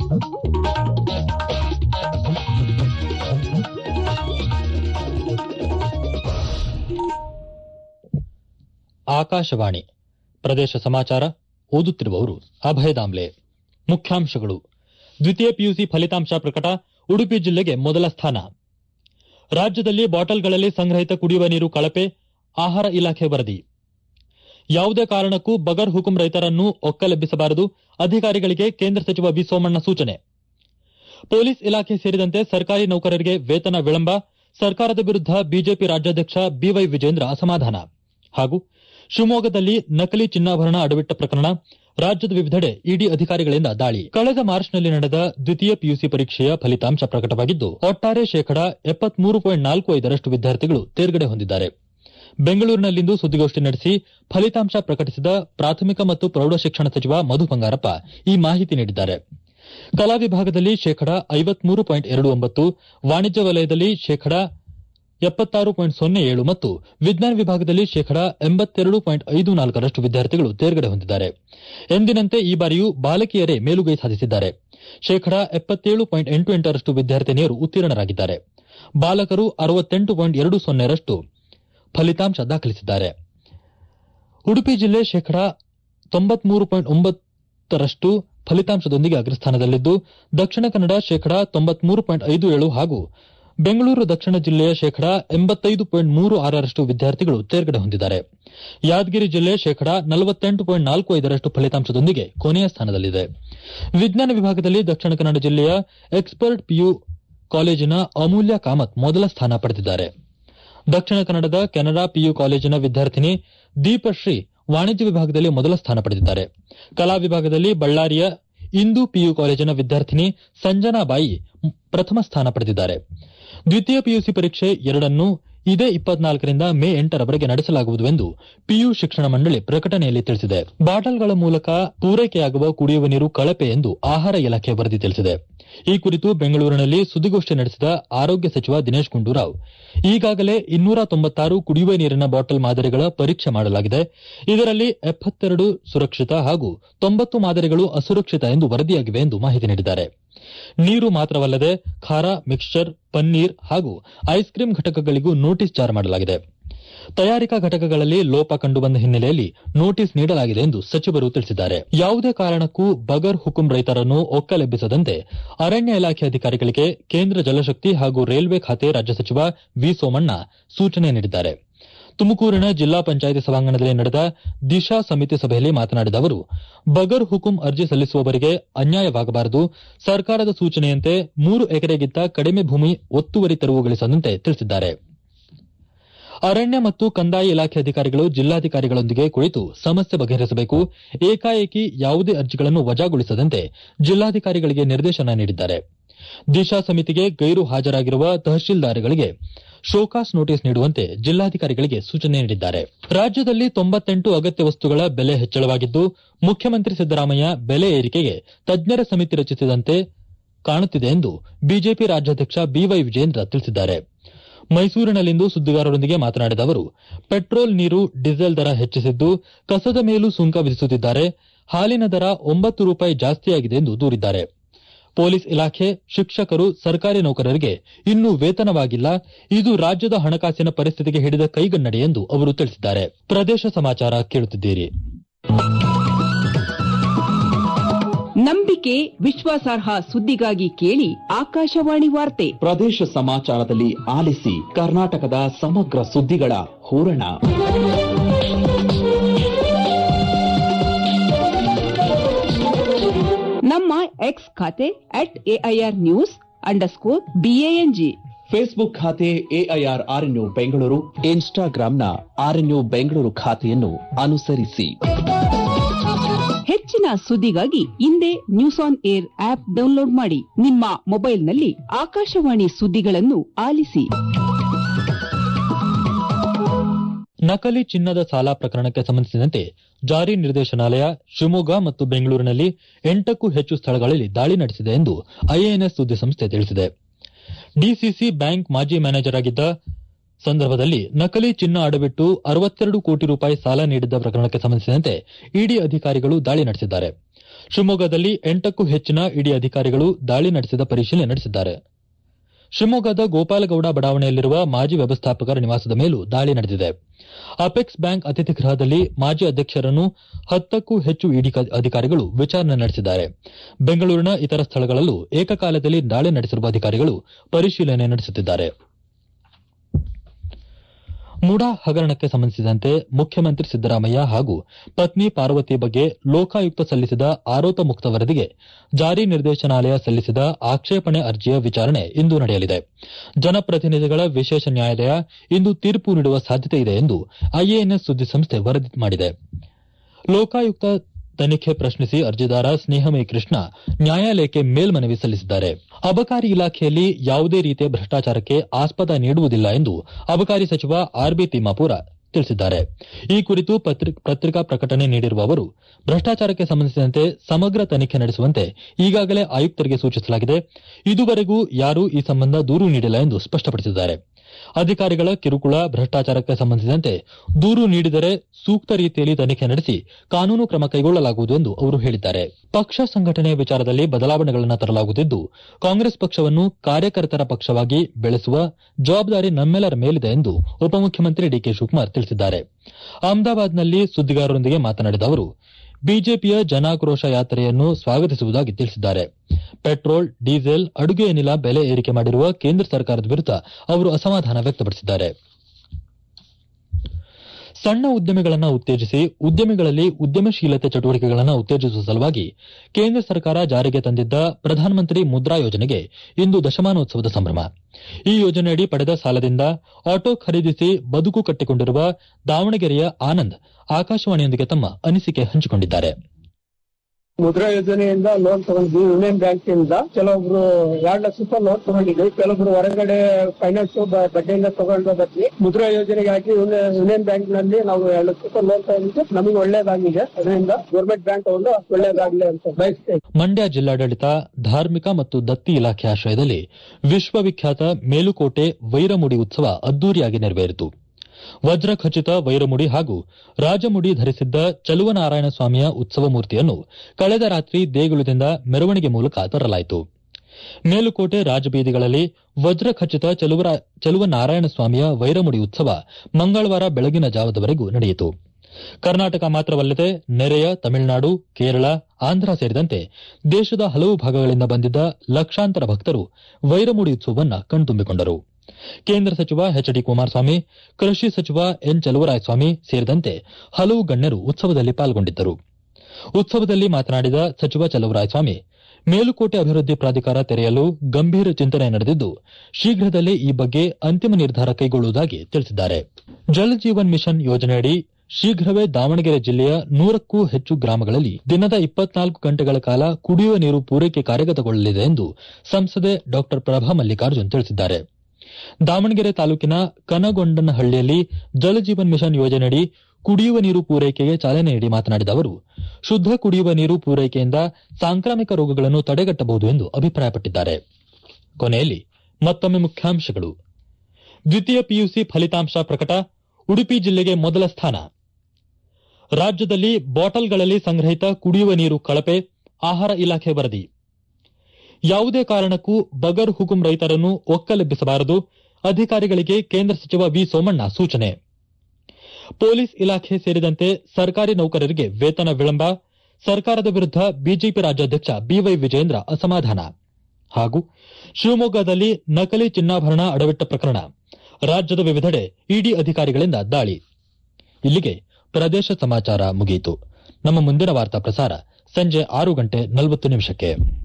ಆಕಾಶವಾಣಿ ಪ್ರದೇಶ ಸಮಾಚಾರ ಓದುತ್ತಿರುವವರು ಅಭಯ ದಾಮ್ಲೆ ಮುಖ್ಯಾಂಶಗಳು ದ್ವಿತೀಯ ಪಿಯುಸಿ ಫಲಿತಾಂಶ ಪ್ರಕಟ ಉಡುಪಿ ಜಿಲ್ಲೆಗೆ ಮೊದಲ ಸ್ಥಾನ ರಾಜ್ಯದಲ್ಲಿ ಬಾಟಲ್ಗಳಲ್ಲಿ ಸಂಗ್ರಹಿತ ಕುಡಿಯುವ ನೀರು ಕಳಪೆ ಆಹಾರ ಇಲಾಖೆ ವರದಿ ಯಾವುದೇ ಕಾರಣಕ್ಕೂ ಬಗರ್ ಹುಕುಂ ರೈತರನ್ನು ಒಕ್ಕಲೆಬ್ಬಿಸಬಾರದು ಅಧಿಕಾರಿಗಳಿಗೆ ಕೇಂದ್ರ ಸಚಿವ ವಿ ಸೋಮಣ್ಣ ಸೂಚನೆ ಪೊಲೀಸ್ ಇಲಾಖೆ ಸೇರಿದಂತೆ ಸರ್ಕಾರಿ ನೌಕರರಿಗೆ ವೇತನ ವಿಳಂಬ ಸರ್ಕಾರದ ವಿರುದ್ಧ ಬಿಜೆಪಿ ರಾಜ್ಯಾಧ್ಯಕ್ಷ ಬಿವೈ ವಿಜೇಂದ್ರ ಅಸಮಾಧಾನ ಹಾಗೂ ಶಿವಮೊಗ್ಗದಲ್ಲಿ ನಕಲಿ ಚಿನ್ನಾಭರಣ ಅಡವಿಟ್ಟ ಪ್ರಕರಣ ರಾಜ್ಯದ ವಿವಿಧೆಡೆ ಇಡಿ ಅಧಿಕಾರಿಗಳಿಂದ ದಾಳಿ ಕಳೆದ ಮಾರ್ಚ್ನಲ್ಲಿ ನಡೆದ ದ್ವಿತೀಯ ಪಿಯುಸಿ ಪರೀಕ್ಷೆಯ ಫಲಿತಾಂಶ ಪ್ರಕಟವಾಗಿದ್ದು ಒಟ್ಟಾರೆ ಶೇಕಡಾ ಎಪ್ಪತ್ಮೂರು ಪಾಯಿಂಟ್ ನಾಲ್ಕು ಐದರಷ್ಟು ವಿದ್ಯಾರ್ಥಿಗಳು ತೇರ್ಗಡೆ ಹೊಂದಿದ್ದಾರೆ ಬೆಂಗಳೂರಿನಲ್ಲಿಂದು ಸುದ್ದಿಗೋಷ್ಠಿ ನಡೆಸಿ ಫಲಿತಾಂಶ ಪ್ರಕಟಿಸಿದ ಪ್ರಾಥಮಿಕ ಮತ್ತು ಪ್ರೌಢಶಿಕ್ಷಣ ಸಚಿವ ಮಧು ಬಂಗಾರಪ್ಪ ಈ ಮಾಹಿತಿ ನೀಡಿದ್ದಾರೆ ಕಲಾ ವಿಭಾಗದಲ್ಲಿ ಶೇಕಡಾ ಐವತ್ಮೂರು ಪಾಯಿಂಟ್ ಎರಡು ಒಂಬತ್ತು ವಾಣಿಜ್ಯ ವಲಯದಲ್ಲಿ ಶೇಕಡಾ ಎಪ್ಪತ್ತಾರು ಪಾಯಿಂಟ್ ಸೊನ್ನೆ ಏಳು ಮತ್ತು ವಿಜ್ಞಾನ ವಿಭಾಗದಲ್ಲಿ ಶೇಕಡಾ ಎಂಬತ್ತೆರಡು ಪಾಯಿಂಟ್ ಐದು ನಾಲ್ಕರಷ್ಟು ವಿದ್ಯಾರ್ಥಿಗಳು ತೇರ್ಗಡೆ ಹೊಂದಿದ್ದಾರೆ ಎಂದಿನಂತೆ ಈ ಬಾರಿಯೂ ಬಾಲಕಿಯರೇ ಮೇಲುಗೈ ಸಾಧಿಸಿದ್ದಾರೆ ಶೇಕಡಾ ಎಪ್ಪತ್ತೇಳು ಪಾಯಿಂಟ್ ಎಂಟು ಎಂಟರಷ್ಟು ವಿದ್ಯಾರ್ಥಿನಿಯರು ಉತ್ತೀರ್ಣರಾಗಿದ್ದಾರೆ ಬಾಲಕರು ಅರವತ್ತೆಂಟು ಪಾಯಿಂಟ್ ಎರಡು ಸೊನ್ನೆರಷ್ಟು ಫಲಿತಾಂಶ ದಾಖಲಿಸಿದ್ದಾರೆ ಉಡುಪಿ ಜಿಲ್ಲೆ ಶೇಕಡಾ ತೊಂಬತ್ಮೂರು ಪಾಯಿಂಟ್ ಒಂಬತ್ತರಷ್ಟು ಫಲಿತಾಂಶದೊಂದಿಗೆ ಅಗ್ರಸ್ಥಾನದಲ್ಲಿದ್ದು ದಕ್ಷಿಣ ಕನ್ನಡ ಶೇಕಡಾ ತೊಂಬತ್ಮೂರು ಪಾಯಿಂಟ್ ಐದು ಏಳು ಹಾಗೂ ಬೆಂಗಳೂರು ದಕ್ಷಿಣ ಜಿಲ್ಲೆಯ ಶೇಕಡಾ ಎಂಬತ್ತೈದು ಪಾಯಿಂಟ್ ಮೂರು ಆರರಷ್ಟು ವಿದ್ಯಾರ್ಥಿಗಳು ತೇರ್ಗಡೆ ಹೊಂದಿದ್ದಾರೆ ಯಾದಗಿರಿ ಜಿಲ್ಲೆ ಶೇಕಡಾ ನಲವತ್ತೆಂಟು ಪಾಯಿಂಟ್ ನಾಲ್ಕು ಐದರಷ್ಟು ಫಲಿತಾಂಶದೊಂದಿಗೆ ಕೊನೆಯ ಸ್ಥಾನದಲ್ಲಿದೆ ವಿಜ್ಞಾನ ವಿಭಾಗದಲ್ಲಿ ದಕ್ಷಿಣ ಕನ್ನಡ ಜಿಲ್ಲೆಯ ಎಕ್ಸ್ಪರ್ಟ್ ಪಿಯು ಕಾಲೇಜಿನ ಅಮೂಲ್ಯ ಕಾಮತ್ ಮೊದಲ ಸ್ಥಾನ ಪಡೆದಿದ್ದಾರೆ ದಕ್ಷಿಣ ಕನ್ನಡದ ಕೆನರಾ ಪಿಯು ಕಾಲೇಜಿನ ವಿದ್ಯಾರ್ಥಿನಿ ದೀಪಶ್ರೀ ವಾಣಿಜ್ಯ ವಿಭಾಗದಲ್ಲಿ ಮೊದಲ ಸ್ಥಾನ ಪಡೆದಿದ್ದಾರೆ ಕಲಾ ವಿಭಾಗದಲ್ಲಿ ಬಳ್ಳಾರಿಯ ಇಂದು ಪಿಯು ಕಾಲೇಜಿನ ವಿದ್ಯಾರ್ಥಿನಿ ಸಂಜನಾ ಬಾಯಿ ಪ್ರಥಮ ಸ್ಥಾನ ಪಡೆದಿದ್ದಾರೆ ದ್ವಿತೀಯ ಪಿಯುಸಿ ಪರೀಕ್ಷೆ ಎರಡನ್ನು ಇದೇ ಇಪ್ಪತ್ನಾಲ್ಕರಿಂದ ಮೇ ಎಂಟರವರೆಗೆ ನಡೆಸಲಾಗುವುದು ಎಂದು ಪಿಯು ಶಿಕ್ಷಣ ಮಂಡಳಿ ಪ್ರಕಟಣೆಯಲ್ಲಿ ತಿಳಿಸಿದೆ ಬಾಟಲ್ಗಳ ಮೂಲಕ ಪೂರೈಕೆಯಾಗುವ ಕುಡಿಯುವ ನೀರು ಕಳಪೆ ಎಂದು ಆಹಾರ ಇಲಾಖೆ ವರದಿ ತಿಳಿಸಿದೆ ಈ ಕುರಿತು ಬೆಂಗಳೂರಿನಲ್ಲಿ ಸುದ್ದಿಗೋಷ್ಠಿ ನಡೆಸಿದ ಆರೋಗ್ಯ ಸಚಿವ ದಿನೇಶ್ ಗುಂಡೂರಾವ್ ಈಗಾಗಲೇ ಇನ್ನೂರ ತೊಂಬತ್ತಾರು ಕುಡಿಯುವ ನೀರಿನ ಬಾಟಲ್ ಮಾದರಿಗಳ ಪರೀಕ್ಷೆ ಮಾಡಲಾಗಿದೆ ಇದರಲ್ಲಿ ಎಪ್ಪತ್ತೆರಡು ಸುರಕ್ಷಿತ ಹಾಗೂ ತೊಂಬತ್ತು ಮಾದರಿಗಳು ಅಸುರಕ್ಷಿತ ಎಂದು ವರದಿಯಾಗಿವೆ ಎಂದು ಮಾಹಿತಿ ನೀಡಿದ್ದಾರೆ ನೀರು ಮಾತ್ರವಲ್ಲದೆ ಖಾರ ಮಿಕ್ಸ್ಚರ್ ಪನ್ನೀರ್ ಹಾಗೂ ಐಸ್ ಕ್ರೀಂ ಘಟಕಗಳಿಗೂ ನೋಟಿಸ್ ಜಾರಿ ಮಾಡಲಾಗಿದೆ ತಯಾರಿಕಾ ಘಟಕಗಳಲ್ಲಿ ಲೋಪ ಕಂಡುಬಂದ ಹಿನ್ನೆಲೆಯಲ್ಲಿ ನೋಟಿಸ್ ನೀಡಲಾಗಿದೆ ಎಂದು ಸಚಿವರು ತಿಳಿಸಿದ್ದಾರೆ ಯಾವುದೇ ಕಾರಣಕ್ಕೂ ಬಗರ್ ಹುಕುಂ ರೈತರನ್ನು ಒಕ್ಕಲೆಬ್ಬಿಸದಂತೆ ಅರಣ್ಯ ಇಲಾಖೆ ಅಧಿಕಾರಿಗಳಿಗೆ ಕೇಂದ್ರ ಜಲಶಕ್ತಿ ಹಾಗೂ ರೈಲ್ವೆ ಖಾತೆ ರಾಜ್ಯ ಸಚಿವ ವಿ ಸೋಮಣ್ಣ ಸೂಚನೆ ನೀಡಿದ್ದಾರೆ ತುಮಕೂರಿನ ಜಿಲ್ಲಾ ಪಂಚಾಯಿತಿ ಸಭಾಂಗಣದಲ್ಲಿ ನಡೆದ ದಿಶಾ ಸಮಿತಿ ಸಭೆಯಲ್ಲಿ ಮಾತನಾಡಿದ ಅವರು ಬಗರ್ ಹುಕುಂ ಅರ್ಜಿ ಸಲ್ಲಿಸುವವರಿಗೆ ಅನ್ಯಾಯವಾಗಬಾರದು ಸರ್ಕಾರದ ಸೂಚನೆಯಂತೆ ಮೂರು ಎಕರೆಗಿಂತ ಕಡಿಮೆ ಭೂಮಿ ಒತ್ತುವರಿ ತೆರವುಗೊಳಿಸದಂತೆ ತಿಳಿಸಿದ್ದಾರೆ ಅರಣ್ಯ ಮತ್ತು ಕಂದಾಯ ಇಲಾಖೆ ಅಧಿಕಾರಿಗಳು ಜಿಲ್ಲಾಧಿಕಾರಿಗಳೊಂದಿಗೆ ಕುಳಿತು ಸಮಸ್ಯೆ ಬಗೆಹರಿಸಬೇಕು ಏಕಾಏಕಿ ಯಾವುದೇ ಅರ್ಜಿಗಳನ್ನು ವಜಾಗೊಳಿಸದಂತೆ ಜಿಲ್ಲಾಧಿಕಾರಿಗಳಿಗೆ ನಿರ್ದೇಶನ ನೀಡಿದ್ದಾರೆ ದಿಶಾ ಸಮಿತಿಗೆ ಗೈರು ಹಾಜರಾಗಿರುವ ತಹಶೀಲ್ದಾರ್ಗಳಿಗೆ ಶೋಕಾಸ್ ನೋಟಿಸ್ ನೀಡುವಂತೆ ಜಿಲ್ಲಾಧಿಕಾರಿಗಳಿಗೆ ಸೂಚನೆ ನೀಡಿದ್ದಾರೆ ರಾಜ್ಯದಲ್ಲಿ ತೊಂಬತ್ತೆಂಟು ಅಗತ್ಯ ವಸ್ತುಗಳ ಬೆಲೆ ಹೆಚ್ಚಳವಾಗಿದ್ದು ಮುಖ್ಯಮಂತ್ರಿ ಸಿದ್ದರಾಮಯ್ಯ ಬೆಲೆ ಏರಿಕೆಗೆ ತಜ್ಞರ ಸಮಿತಿ ರಚಿಸಿದಂತೆ ಕಾಣುತ್ತಿದೆ ಎಂದು ಬಿಜೆಪಿ ರಾಜ್ಯಾಧ್ಯಕ್ಷ ಬಿವೈ ವಿಜೇಂದ್ರ ತಿಳಿಸಿದ್ದಾರೆ ಮೈಸೂರಿನಲ್ಲಿಂದು ಸುದ್ದಿಗಾರರೊಂದಿಗೆ ಮಾತನಾಡಿದ ಅವರು ಪೆಟ್ರೋಲ್ ನೀರು ಡೀಸೆಲ್ ದರ ಹೆಚ್ಚಿಸಿದ್ದು ಕಸದ ಮೇಲೂ ಸುಂಕ ವಿಧಿಸುತ್ತಿದ್ದಾರೆ ಹಾಲಿನ ದರ ಒಂಬತ್ತು ರೂಪಾಯಿ ಜಾಸ್ತಿಯಾಗಿದೆ ಎಂದು ದೂರಿದ್ದಾರೆ ಪೊಲೀಸ್ ಇಲಾಖೆ ಶಿಕ್ಷಕರು ಸರ್ಕಾರಿ ನೌಕರರಿಗೆ ಇನ್ನೂ ವೇತನವಾಗಿಲ್ಲ ಇದು ರಾಜ್ಯದ ಹಣಕಾಸಿನ ಪರಿಸ್ಥಿತಿಗೆ ಹಿಡಿದ ಕೈಗನ್ನಡಿ ಎಂದು ಅವರು ತಿಳಿಸಿದ್ದಾರೆ ಪ್ರದೇಶ ಸಮಾಚಾರ ಕೇಳುತ್ತಿದ್ದೀರಿ ನಂಬಿಕೆ ವಿಶ್ವಾಸಾರ್ಹ ಸುದ್ದಿಗಾಗಿ ಕೇಳಿ ಆಕಾಶವಾಣಿ ವಾರ್ತೆ ಪ್ರದೇಶ ಸಮಾಚಾರದಲ್ಲಿ ಆಲಿಸಿ ಕರ್ನಾಟಕದ ಸಮಗ್ರ ಸುದ್ದಿಗಳ ಹೂರಣ ನಮ್ಮ ಎಕ್ಸ್ ಖಾತೆ at AIR news underscore BANG Facebook ಖಾತೆ ಎಐಆರ್ ಆರ್ಎನ್ಯು ಬೆಂಗಳೂರು ಇನ್ಸ್ಟಾಗ್ರಾಂನ ಆರ್ಎನ್ಯು ಬೆಂಗಳೂರು ಖಾತೆಯನ್ನು ಅನುಸರಿಸಿ ಹೆಚ್ಚಿನ ಸುದ್ದಿಗಾಗಿ ಹಿಂದೆ news on air app download ಮಾಡಿ ನಿಮ್ಮ ಮೊಬೈಲ್ನಲ್ಲಿ ಆಕಾಶವಾಣಿ ಸುದ್ದಿಗಳನ್ನು ಆಲಿಸಿ ನಕಲಿ ಚಿನ್ನದ ಸಾಲ ಪ್ರಕರಣಕ್ಕೆ ಸಂಬಂಧಿಸಿದಂತೆ ಜಾರಿ ನಿರ್ದೇಶನಾಲಯ ಶಿವಮೊಗ್ಗ ಮತ್ತು ಬೆಂಗಳೂರಿನಲ್ಲಿ ಎಂಟಕ್ಕೂ ಹೆಚ್ಚು ಸ್ಥಳಗಳಲ್ಲಿ ದಾಳಿ ನಡೆಸಿದೆ ಎಂದು ಐಎನ್ಎಸ್ ಸುದ್ದಿಸಂಸ್ಥೆ ತಿಳಿಸಿದೆ ಡಿಸಿಸಿ ಬ್ಯಾಂಕ್ ಮಾಜಿ ಮ್ಯಾನೇಜರ್ ಆಗಿದ್ದ ಸಂದರ್ಭದಲ್ಲಿ ನಕಲಿ ಚಿನ್ನ ಅಡವಿಟ್ಟು ಅರವತ್ತೆರಡು ಕೋಟಿ ರೂಪಾಯಿ ಸಾಲ ನೀಡಿದ್ದ ಪ್ರಕರಣಕ್ಕೆ ಸಂಬಂಧಿಸಿದಂತೆ ಇಡಿ ಅಧಿಕಾರಿಗಳು ದಾಳಿ ನಡೆಸಿದ್ದಾರೆ ಶಿವಮೊಗ್ಗದಲ್ಲಿ ಎಂಟಕ್ಕೂ ಹೆಚ್ಚಿನ ಇಡಿ ಅಧಿಕಾರಿಗಳು ದಾಳಿ ನಡೆಸಿದ ಪರಿಶೀಲನೆ ನಡೆಸಿದ್ದಾರೆ ಶಿವಮೊಗ್ಗದ ಗೋಪಾಲಗೌಡ ಬಡಾವಣೆಯಲ್ಲಿರುವ ಮಾಜಿ ವ್ಯವಸ್ಥಾಪಕರ ನಿವಾಸದ ಮೇಲೂ ದಾಳಿ ನಡೆದಿದೆ ಅಪೆಕ್ಸ್ ಬ್ಯಾಂಕ್ ಅತಿಥಿ ಗೃಹದಲ್ಲಿ ಮಾಜಿ ಅಧ್ಯಕ್ಷರನ್ನು ಹತ್ತಕ್ಕೂ ಹೆಚ್ಚು ಇಡಿ ಅಧಿಕಾರಿಗಳು ವಿಚಾರಣೆ ನಡೆಸಿದ್ದಾರೆ ಬೆಂಗಳೂರಿನ ಇತರ ಸ್ಥಳಗಳಲ್ಲೂ ಏಕಕಾಲದಲ್ಲಿ ದಾಳಿ ನಡೆಸಿರುವ ಅಧಿಕಾರಿಗಳು ಪರಿಶೀಲನೆ ನಡೆಸುತ್ತಿದ್ದಾರೆ ಮುಡಾ ಹಗರಣಕ್ಕೆ ಸಂಬಂಧಿಸಿದಂತೆ ಮುಖ್ಯಮಂತ್ರಿ ಸಿದ್ದರಾಮಯ್ಯ ಹಾಗೂ ಪತ್ನಿ ಪಾರ್ವತಿ ಬಗ್ಗೆ ಲೋಕಾಯುಕ್ತ ಸಲ್ಲಿಸಿದ ಆರೋಪ ಮುಕ್ತ ವರದಿಗೆ ಜಾರಿ ನಿರ್ದೇಶನಾಲಯ ಸಲ್ಲಿಸಿದ ಆಕ್ಷೇಪಣೆ ಅರ್ಜಿಯ ವಿಚಾರಣೆ ಇಂದು ನಡೆಯಲಿದೆ ಜನಪ್ರತಿನಿಧಿಗಳ ವಿಶೇಷ ನ್ಯಾಯಾಲಯ ಇಂದು ತೀರ್ಪು ನೀಡುವ ಸಾಧ್ಯತೆ ಇದೆ ಎಂದು ಐಎಎನ್ಎಸ್ ಸುದ್ದಿಸಂಸ್ಥೆ ವರದಿ ಮಾಡಿದೆ ಲೋಕಾಯುಕ್ತ ತನಿಖೆ ಪ್ರಶ್ನಿಸಿ ಅರ್ಜಿದಾರ ಸ್ನೇಹಮಯಿ ಕೃಷ್ಣ ನ್ಯಾಯಾಲಯಕ್ಕೆ ಮೇಲ್ಮನವಿ ಸಲ್ಲಿಸಿದ್ದಾರೆ ಅಬಕಾರಿ ಇಲಾಖೆಯಲ್ಲಿ ಯಾವುದೇ ರೀತಿಯ ಭ್ರಷ್ಟಾಚಾರಕ್ಕೆ ಆಸ್ಪದ ನೀಡುವುದಿಲ್ಲ ಎಂದು ಅಬಕಾರಿ ಸಚಿವ ಆರ್ಬಿ ತಿಮ್ಮಾಪುರ ತಿಳಿಸಿದ್ದಾರೆ ಈ ಕುರಿತು ಪತ್ರಿಕಾ ಪ್ರಕಟಣೆ ನೀಡಿರುವ ಅವರು ಭ್ರಷ್ಟಾಚಾರಕ್ಕೆ ಸಂಬಂಧಿಸಿದಂತೆ ಸಮಗ್ರ ತನಿಖೆ ನಡೆಸುವಂತೆ ಈಗಾಗಲೇ ಆಯುಕ್ತರಿಗೆ ಸೂಚಿಸಲಾಗಿದೆ ಇದುವರೆಗೂ ಯಾರೂ ಈ ಸಂಬಂಧ ದೂರು ನೀಡಿಲ್ಲ ಎಂದು ಸ್ಪಷ್ಟಪಡಿಸಿದ್ದಾರೆ ಅಧಿಕಾರಿಗಳ ಕಿರುಕುಳ ಭ್ರಷ್ಟಾಚಾರಕ್ಕೆ ಸಂಬಂಧಿಸಿದಂತೆ ದೂರು ನೀಡಿದರೆ ಸೂಕ್ತ ರೀತಿಯಲ್ಲಿ ತನಿಖೆ ನಡೆಸಿ ಕಾನೂನು ಕ್ರಮ ಕೈಗೊಳ್ಳಲಾಗುವುದು ಎಂದು ಅವರು ಹೇಳಿದ್ದಾರೆ ಪಕ್ಷ ಸಂಘಟನೆಯ ವಿಚಾರದಲ್ಲಿ ಬದಲಾವಣೆಗಳನ್ನು ತರಲಾಗುತ್ತಿದ್ದು ಕಾಂಗ್ರೆಸ್ ಪಕ್ಷವನ್ನು ಕಾರ್ಯಕರ್ತರ ಪಕ್ಷವಾಗಿ ಬೆಳೆಸುವ ಜವಾಬ್ದಾರಿ ನಮ್ಮೆಲ್ಲರ ಮೇಲಿದೆ ಎಂದು ಉಪಮುಖ್ಯಮಂತ್ರಿ ಡಿಕೆ ಶಿವಕುಮಾರ್ ತಿಳಿಸಿದ್ದಾರೆ ಅಹಮದಾಬಾದ್ನಲ್ಲಿ ಸುದ್ದಿಗಾರರೊಂದಿಗೆ ಮಾತನಾಡಿದ ಅವರು ಬಿಜೆಪಿಯ ಜನಾಕ್ರೋಶ ಯಾತ್ರೆಯನ್ನು ಸ್ವಾಗತಿಸುವುದಾಗಿ ತಿಳಿಸಿದ್ದಾರೆ ಪೆಟ್ರೋಲ್ ಡೀಸೆಲ್ ಅಡುಗೆ ಅನಿಲ ಬೆಲೆ ಏರಿಕೆ ಮಾಡಿರುವ ಕೇಂದ್ರ ಸರ್ಕಾರದ ವಿರುದ್ದ ಅವರು ಅಸಮಾಧಾನ ವ್ಯಕ್ತಪಡಿಸಿದ್ದಾರೆ ಸಣ್ಣ ಉದ್ಯಮಿಗಳನ್ನು ಉತ್ತೇಜಿಸಿ ಉದ್ಯಮಿಗಳಲ್ಲಿ ಉದ್ಯಮಶೀಲತೆ ಚಟುವಟಿಕೆಗಳನ್ನು ಉತ್ತೇಜಿಸುವ ಸಲುವಾಗಿ ಕೇಂದ್ರ ಸರ್ಕಾರ ಜಾರಿಗೆ ತಂದಿದ್ದ ಪ್ರಧಾನಮಂತ್ರಿ ಮುದ್ರಾ ಯೋಜನೆಗೆ ಇಂದು ದಶಮಾನೋತ್ಸವದ ಸಂಭ್ರಮ ಈ ಯೋಜನೆಯಡಿ ಪಡೆದ ಸಾಲದಿಂದ ಆಟೋ ಖರೀದಿಸಿ ಬದುಕು ಕಟ್ಟಿಕೊಂಡಿರುವ ದಾವಣಗೆರೆಯ ಆನಂದ್ ಆಕಾಶವಾಣಿಯೊಂದಿಗೆ ತಮ್ಮ ಅನಿಸಿಕೆ ಹಂಚಿಕೊಂಡಿದ್ದಾರೆ ಮುದ್ರಾ ಯೋಜನೆಯಿಂದ ಲೋನ್ ತಗೊಂಡ್ವಿ ಯೂನಿಯನ್ ಬ್ಯಾಂಕ್ ಇಂದ ಕೆಲವೊಬ್ರು ಎರಡ್ ಲಕ್ಷ ರೂಪಾಯಿ ಲೋನ್ ತಗೊಂಡಿದ್ವಿ ಕೆಲವೊಬ್ರು ಹೊರಗಡೆ ಫೈನಾನ್ಸ್ ಬಡ್ಡಿಯಿಂದ ತಗೊಂಡು ಬರ್ತೀವಿ ಮುದ್ರಾ ಯೋಜನೆಗೆ ಹಾಕಿ ಯೂನಿಯನ್ ಬ್ಯಾಂಕ್ ನಲ್ಲಿ ನಾವು ಎರಡ್ ಲಕ್ಷ ರೂಪಾಯಿ ಲೋನ್ ತಗೊಂಡಿದ್ದು ನಮಗೆ ಒಳ್ಳೇದಾಗಿದೆ ಅದರಿಂದ ಗೌರ್ಮೆಂಟ್ ಬ್ಯಾಂಕ್ ತಗೊಂಡು ಒಳ್ಳೇದಾಗ್ಲಿ ಅಂತ ಬಯಸ್ತೇವೆ ಮಂಡ್ಯ ಜಿಲ್ಲಾಡಳಿತ ಧಾರ್ಮಿಕ ಮತ್ತು ದತ್ತಿ ಇಲಾಖೆ ಆಶ್ರಯದಲ್ಲಿ ವಿಶ್ವವಿಖ್ಯಾತ ಮೇಲುಕೋಟೆ ವೈರಮುಡಿ ಉತ್ಸವ ಅದ್ದೂರಿಯಾಗಿ ನೆರವೇರಿತು ವಜ್ರ ಖಚಿತ ವೈರಮುಡಿ ಹಾಗೂ ರಾಜಮುಡಿ ಧರಿಸಿದ್ದ ಚಲುವನಾರಾಯಣ ಸ್ವಾಮಿಯ ಉತ್ಸವ ಮೂರ್ತಿಯನ್ನು ಕಳೆದ ರಾತ್ರಿ ದೇಗುಲದಿಂದ ಮೆರವಣಿಗೆ ಮೂಲಕ ತರಲಾಯಿತು ಮೇಲುಕೋಟೆ ರಾಜಬೀದಿಗಳಲ್ಲಿ ವಜ್ರ ಖಚಿತ ಚಲುವನಾರಾಯಣ ಸ್ವಾಮಿಯ ವೈರಮುಡಿ ಉತ್ಸವ ಮಂಗಳವಾರ ಬೆಳಗಿನ ಜಾವದವರೆಗೂ ನಡೆಯಿತು ಕರ್ನಾಟಕ ಮಾತ್ರವಲ್ಲದೆ ನೆರೆಯ ತಮಿಳುನಾಡು ಕೇರಳ ಆಂಧ್ರ ಸೇರಿದಂತೆ ದೇಶದ ಹಲವು ಭಾಗಗಳಿಂದ ಬಂದಿದ್ದ ಲಕ್ಷಾಂತರ ಭಕ್ತರು ವೈರಮುಡಿ ಉತ್ಸವವನ್ನು ಕಣ್ತುಂಬಿಕೊಂಡರು ಕೇಂದ್ರ ಸಚಿವ ಎಚ್ ಡಿ ಕುಮಾರಸ್ವಾಮಿ ಕೃಷಿ ಸಚಿವ ಎನ್ ಚಲುವರಾಯಸ್ವಾಮಿ ಸೇರಿದಂತೆ ಹಲವು ಗಣ್ಯರು ಉತ್ಸವದಲ್ಲಿ ಪಾಲ್ಗೊಂಡಿದ್ದರು ಉತ್ಸವದಲ್ಲಿ ಮಾತನಾಡಿದ ಸಚಿವ ಚಲುವರಾಯಸ್ವಾಮಿ ಮೇಲುಕೋಟೆ ಅಭಿವೃದ್ಧಿ ಪ್ರಾಧಿಕಾರ ತೆರೆಯಲು ಗಂಭೀರ ಚಿಂತನೆ ನಡೆದಿದ್ದು ಶೀಘ್ರದಲ್ಲೇ ಈ ಬಗ್ಗೆ ಅಂತಿಮ ನಿರ್ಧಾರ ಕೈಗೊಳ್ಳುವುದಾಗಿ ತಿಳಿಸಿದ್ದಾರೆ ಜಲ್ ಜೀವನ್ ಮಿಷನ್ ಯೋಜನೆಯಡಿ ಶೀಘ್ರವೇ ದಾವಣಗೆರೆ ಜಿಲ್ಲೆಯ ನೂರಕ್ಕೂ ಹೆಚ್ಚು ಗ್ರಾಮಗಳಲ್ಲಿ ದಿನದ ಇಪ್ಪತ್ನಾಲ್ಕು ಗಂಟೆಗಳ ಕಾಲ ಕುಡಿಯುವ ನೀರು ಪೂರೈಕೆ ಕಾರ್ಯಗತಗೊಳ್ಳಲಿದೆ ಎಂದು ಸಂಸದೆ ಡಾ ಪ್ರಭಾ ಮಲ್ಲಿಕಾರ್ಜುನ್ ತಿಳಿಸಿದ್ದಾರೆ ದಾವಣಗೆರೆ ತಾಲೂಕಿನ ಕನಗೊಂಡನಹಳ್ಳಿಯಲ್ಲಿ ಜಲ ಜೀವನ್ ಮಿಷನ್ ಯೋಜನೆಯಡಿ ಕುಡಿಯುವ ನೀರು ಪೂರೈಕೆಗೆ ಚಾಲನೆ ನೀಡಿ ಮಾತನಾಡಿದ ಅವರು ಶುದ್ದ ಕುಡಿಯುವ ನೀರು ಪೂರೈಕೆಯಿಂದ ಸಾಂಕ್ರಾಮಿಕ ರೋಗಗಳನ್ನು ತಡೆಗಟ್ಟಬಹುದು ಎಂದು ಅಭಿಪ್ರಾಯಪಟ್ಟಿದ್ದಾರೆ ಕೊನೆಯಲ್ಲಿ ಮತ್ತೊಮ್ಮೆ ಮುಖ್ಯಾಂಶಗಳು ದ್ವಿತೀಯ ಪಿಯುಸಿ ಫಲಿತಾಂಶ ಪ್ರಕಟ ಉಡುಪಿ ಜಿಲ್ಲೆಗೆ ಮೊದಲ ಸ್ಥಾನ ರಾಜ್ಯದಲ್ಲಿ ಬಾಟಲ್ಗಳಲ್ಲಿ ಸಂಗ್ರಹಿತ ಕುಡಿಯುವ ನೀರು ಕಳಪೆ ಆಹಾರ ಇಲಾಖೆ ವರದಿ ಯಾವುದೇ ಕಾರಣಕ್ಕೂ ಬಗರ್ ಹುಕುಂ ರೈತರನ್ನು ಒಕ್ಕಲೆಬ್ಬಿಸಬಾರದು ಅಧಿಕಾರಿಗಳಿಗೆ ಕೇಂದ್ರ ಸಚಿವ ವಿ ಸೋಮಣ್ಣ ಸೂಚನೆ ಪೊಲೀಸ್ ಇಲಾಖೆ ಸೇರಿದಂತೆ ಸರ್ಕಾರಿ ನೌಕರರಿಗೆ ವೇತನ ವಿಳಂಬ ಸರ್ಕಾರದ ವಿರುದ್ಧ ಬಿಜೆಪಿ ರಾಜ್ಯಾಧ್ಯಕ್ಷ ಬಿವೈ ವಿಜೇಂದ್ರ ಅಸಮಾಧಾನ ಹಾಗೂ ಶಿವಮೊಗ್ಗದಲ್ಲಿ ನಕಲಿ ಚಿನ್ನಾಭರಣ ಅಡವಿಟ್ಟ ಪ್ರಕರಣ ರಾಜ್ಯದ ವಿವಿಧೆಡೆ ಇಡಿ ಅಧಿಕಾರಿಗಳಿಂದ ದಾಳಿ ಇಲ್ಲಿಗೆ ಪ್ರದೇಶ ಸಮಾಚಾರ ಮುಗಿಯಿತು ನಮ್ಮ ಮುಂದಿನ ವಾರ್ತಾ ಪ್ರಸಾರ ಸಂಜೆ ಆರು ಗಂಟೆ ನಲವತ್ತು ನಿಮಿಷಕ್ಕೆ